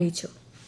അറിയിച്ചു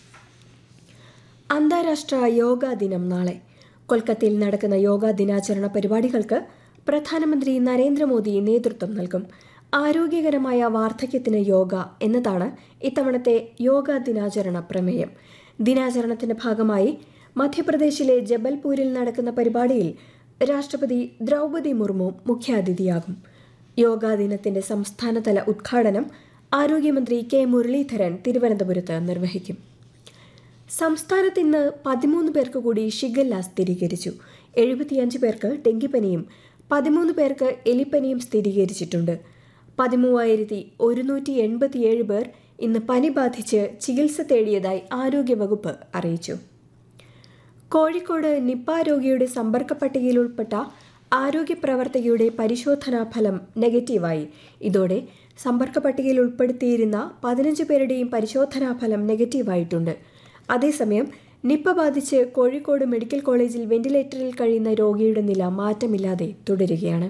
അന്താരാഷ്ട്ര യോഗാ ദിനം നാളെ കൊൽക്കത്തയിൽ നടക്കുന്ന യോഗാ ദിനാചരണ പരിപാടികൾക്ക് പ്രധാനമന്ത്രി നരേന്ദ്രമോദി നേതൃത്വം നൽകും ആരോഗ്യകരമായ വാർദ്ധക്യത്തിന് യോഗ എന്നതാണ് ഇത്തവണത്തെ യോഗാ ദിനാചരണ പ്രമേയം ദിനാചരണത്തിന്റെ ഭാഗമായി മധ്യപ്രദേശിലെ ജബൽപൂരിൽ നടക്കുന്ന പരിപാടിയിൽ രാഷ്ട്രപതി ദ്രൗപദി മുർമു മുഖ്യാതിഥിയാകും യോഗാ ദിനത്തിന്റെ സംസ്ഥാനതല ഉദ്ഘാടനം ആരോഗ്യമന്ത്രി കെ മുരളീധരൻ തിരുവനന്തപുരത്ത് നിർവഹിക്കും സംസ്ഥാനത്ത് ഇന്ന് പതിമൂന്ന് പേർക്ക് കൂടി ഷിഗല്ല സ്ഥിരീകരിച്ചു എഴുപത്തിയഞ്ച് പേർക്ക് ഡെങ്കിപ്പനിയും പതിമൂന്ന് പേർക്ക് എലിപ്പനിയും സ്ഥിരീകരിച്ചിട്ടുണ്ട് പതിമൂവായിരത്തി ഒരുന്നൂറ്റി എൺപത്തിയേഴ് പേർ ഇന്ന് പനി ബാധിച്ച് ചികിത്സ തേടിയതായി ആരോഗ്യവകുപ്പ് അറിയിച്ചു കോഴിക്കോട് നിപ്പ രോഗിയുടെ സമ്പർക്ക പട്ടികയിൽ ഉൾപ്പെട്ട ആരോഗ്യ പ്രവർത്തകയുടെ പരിശോധനാ ഫലം നെഗറ്റീവായി ഇതോടെ സമ്പർക്ക പട്ടികയിൽ ഉൾപ്പെടുത്തിയിരുന്ന പതിനഞ്ച് പേരുടെയും പരിശോധനാ ഫലം നെഗറ്റീവായിട്ടുണ്ട് അതേസമയം നിപ്പ ബാധിച്ച് കോഴിക്കോട് മെഡിക്കൽ കോളേജിൽ വെന്റിലേറ്ററിൽ കഴിയുന്ന രോഗിയുടെ നില മാറ്റമില്ലാതെ തുടരുകയാണ്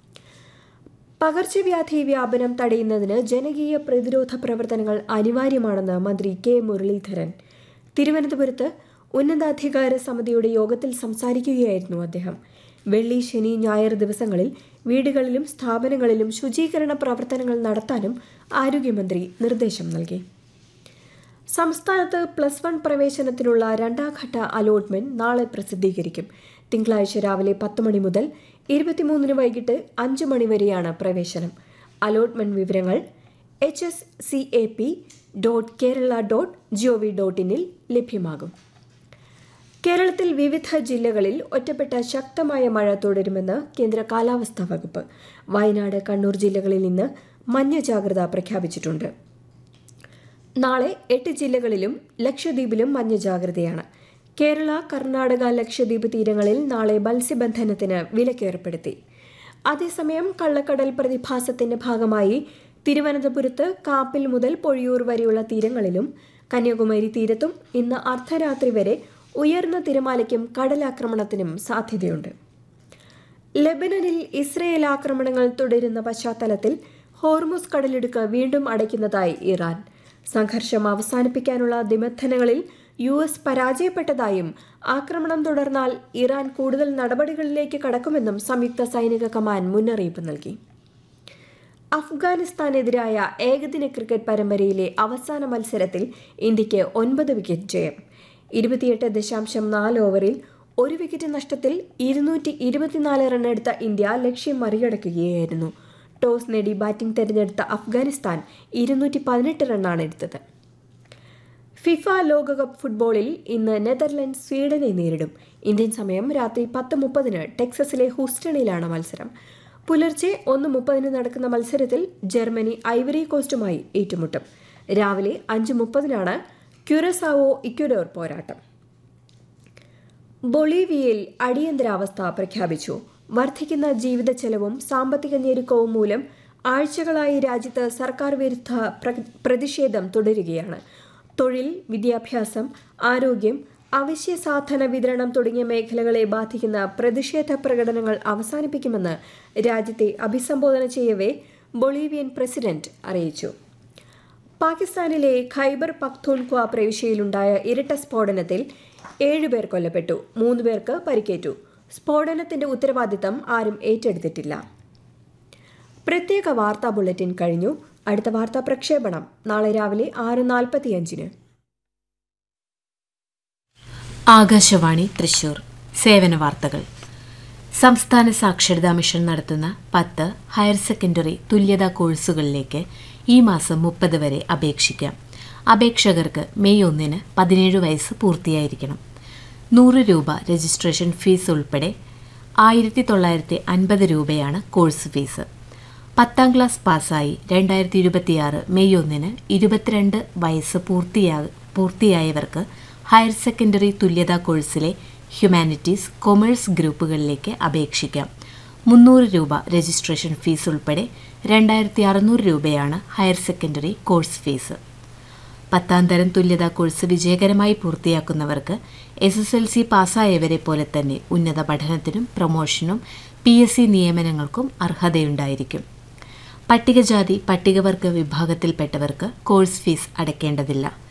പകർച്ചവ്യാധി വ്യാപനം തടയുന്നതിന് ജനകീയ പ്രതിരോധ പ്രവർത്തനങ്ങൾ അനിവാര്യമാണെന്ന് മന്ത്രി കെ മുരളീധരൻ തിരുവനന്തപുരത്ത് ഉന്നതാധികാര സമിതിയുടെ യോഗത്തിൽ സംസാരിക്കുകയായിരുന്നു അദ്ദേഹം വെള്ളി ശനി ഞായർ ദിവസങ്ങളിൽ വീടുകളിലും സ്ഥാപനങ്ങളിലും ശുചീകരണ പ്രവർത്തനങ്ങൾ നടത്താനും ആരോഗ്യമന്ത്രി നിർദ്ദേശം നൽകി സംസ്ഥാനത്ത് പ്ലസ് വൺ പ്രവേശനത്തിനുള്ള രണ്ടാംഘട്ട അലോട്ട്മെന്റ് നാളെ പ്രസിദ്ധീകരിക്കും തിങ്കളാഴ്ച രാവിലെ പത്ത് മണി മുതൽ ഇരുപത്തിമൂന്നിന് വൈകിട്ട് അഞ്ച് മണി വരെയാണ് പ്രവേശനം അലോട്ട്മെന്റ് വിവരങ്ങൾ H S C A P dot Kerala dot GOV dot ഇനിൽ ലഭ്യമാകും കേരളത്തിൽ വിവിധ ജില്ലകളിൽ ഒറ്റപ്പെട്ട ശക്തമായ മഴ തുടരുമെന്ന് കേന്ദ്ര കാലാവസ്ഥാ വകുപ്പ് വയനാട് കണ്ണൂർ ജില്ലകളിൽ ഇന്ന് മഞ്ഞ ജാഗ്രത പ്രഖ്യാപിച്ചിട്ടുണ്ട് നാളെ എട്ട് ജില്ലകളിലും ലക്ഷദ്വീപിലും മഞ്ഞ ജാഗ്രതയാണ് കേരള കർണാടക ലക്ഷദ്വീപ് തീരങ്ങളിൽ നാളെ മത്സ്യബന്ധനത്തിന് വിലക്കേർപ്പെടുത്തി അതേസമയം കള്ളക്കടൽ പ്രതിഭാസത്തിന്റെ ഭാഗമായി തിരുവനന്തപുരത്ത് കാപ്പിൽ മുതൽ പൊഴിയൂർ വരെയുള്ള തീരങ്ങളിലും കന്യാകുമാരി തീരത്തും ഇന്ന് അർദ്ധരാത്രി വരെ ഉയർന്ന തിരമാലയ്ക്കും കടലാക്രമണത്തിനും സാധ്യതയുണ്ട് ലെബനനിൽ ഇസ്രയേൽ ആക്രമണങ്ങൾ തുടരുന്ന പശ്ചാത്തലത്തിൽ ഹോർമുസ് കടലിടുക്ക് വീണ്ടും അടയ്ക്കുന്നതായി ഇറാൻ സംഘർഷം അവസാനിപ്പിക്കാനുള്ള നിബന്ധനകളിൽ യു എസ് പരാജയപ്പെട്ടതായും ആക്രമണം തുടർന്നാൽ ഇറാൻ കൂടുതൽ നടപടികളിലേക്ക് കടക്കുമെന്നും സംയുക്ത സൈനിക കമാൻഡ് മുന്നറിയിപ്പ് നൽകി അഫ്ഗാനിസ്ഥാനെതിരായ ഏകദിന ക്രിക്കറ്റ് പരമ്പരയിലെ അവസാന മത്സരത്തിൽ ഇന്ത്യയ്ക്ക് ഒൻപത് വിക്കറ്റ് ജയം ഇരുപത്തിയെട്ട് ദശാംശം നാല് ഓവറിൽ ഒരു വിക്കറ്റ് നഷ്ടത്തിൽ ഇരുന്നൂറ്റി ഇരുപത്തിനാല് റണ്ണെടുത്ത ഇന്ത്യ ലക്ഷ്യം മറികടക്കുകയായിരുന്നു ടോസ് നേടി ബാറ്റിംഗ് തെരഞ്ഞെടുത്ത അഫ്ഗാനിസ്ഥാൻ ഇരുന്നൂറ്റി പതിനെട്ട് റണ്ണാണ് എടുത്തത് ഫിഫ ലോകകപ്പ് ഫുട്ബോളിൽ ഇന്ന് നെതർലൻഡ് സ്വീഡനെ നേരിടും ഇന്ത്യൻ സമയം രാത്രി പത്ത് മുപ്പതിന് ടെക്സസിലെ ഹൂസ്റ്റണിലാണ് മത്സരം പുലർച്ചെ ഒന്ന് മുപ്പതിന് നടക്കുന്ന മത്സരത്തിൽ ജർമ്മനി ഐവറി കോസ്റ്റുമായി ഏറ്റുമുട്ടും രാവിലെ അഞ്ച് മുപ്പതിനാണ് ക്യുറസാവോ ഇക്വഡോർ പോരാട്ടം ബൊളീവിയയിൽ അടിയന്തരാവസ്ഥ പ്രഖ്യാപിച്ചു വർദ്ധിക്കുന്ന ജീവിത ചെലവും സാമ്പത്തിക ഞെരുക്കവും മൂലം ആഴ്ചകളായി രാജ്യത്ത് സർക്കാർ വിരുദ്ധ പ്രതിഷേധം തുടരുകയാണ് തൊഴിൽ വിദ്യാഭ്യാസം ആരോഗ്യം അവശ്യ സാധന വിതരണം തുടങ്ങിയ മേഖലകളെ ബാധിക്കുന്ന പ്രതിഷേധ പ്രകടനങ്ങൾ അവസാനിപ്പിക്കുമെന്ന് രാജ്യത്തെ അഭിസംബോധന ചെയ്യവേ ബൊളീവിയൻ പ്രസിഡന്റ് അറിയിച്ചു പാകിസ്ഥാനിലെ ഖൈബർ പഖ്തൂൺഖ്വ പ്രവിശ്യയിലുണ്ടായ ഇരട്ട സ്ഫോടനത്തിൽ ഏഴുപേർ കൊല്ലപ്പെട്ടു മൂന്ന് പേർക്ക് പരിക്കേറ്റു സ്ഫോടനത്തിന്റെ ഉത്തരവാദിത്തം ആരും ഏറ്റെടുത്തിട്ടില്ല പ്രത്യേക വാർത്താ ബുള്ളറ്റിൻ കഴിഞ്ഞു അടുത്ത വാർത്താ പ്രക്ഷേപണം നാളെ രാവിലെ ആറ് നാൽപ്പത്തിയഞ്ചിന് ആകാശവാണി തൃശൂർ സേവന വാർത്തകൾ സംസ്ഥാന സാക്ഷരതാ മിഷൻ നടത്തുന്ന പത്ത് ഹയർ സെക്കൻഡറി തുല്യതാ കോഴ്സുകളിലേക്ക് ഈ മാസം മുപ്പത് വരെ അപേക്ഷിക്കാം അപേക്ഷകർക്ക് മെയ് ഒന്നിന് പതിനേഴ് വയസ്സ് പൂർത്തിയായിരിക്കണം നൂറ് രൂപ രജിസ്ട്രേഷൻ ഫീസ് ഉൾപ്പെടെ ആയിരത്തി തൊള്ളായിരത്തി അൻപത് രൂപയാണ് കോഴ്സ് ഫീസ് പത്താം ക്ലാസ് പാസ്സായി രണ്ടായിരത്തി ഇരുപത്തിയാറ് മെയ് ഒന്നിന് ഇരുപത്തിരണ്ട് വയസ്സ് പൂർത്തിയാ പൂർത്തിയായവർക്ക് ഹയർ സെക്കൻഡറി തുല്യതാ കോഴ്സിലെ ഹ്യൂമാനിറ്റീസ് കൊമേഴ്സ് ഗ്രൂപ്പുകളിലേക്ക് അപേക്ഷിക്കാം മുന്നൂറ് രൂപ രജിസ്ട്രേഷൻ ഫീസ് ഉൾപ്പെടെ രണ്ടായിരത്തി അറുന്നൂറ് രൂപയാണ് ഹയർ സെക്കൻഡറി കോഴ്സ് ഫീസ് പത്താം തരം തുല്യതാ കോഴ്സ് വിജയകരമായി പൂർത്തിയാക്കുന്നവർക്ക് എസ് എസ് എൽ സി പാസ്സായവരെ പോലെ തന്നെ ഉന്നത പഠനത്തിനും പ്രൊമോഷനും പി എസ് സി നിയമനങ്ങൾക്കും അർഹതയുണ്ടായിരിക്കും പട്ടികജാതി പട്ടികവർഗ വിഭാഗത്തിൽപ്പെട്ടവർക്ക് കോഴ്സ് ഫീസ് അടയ്ക്കേണ്ടതില്ല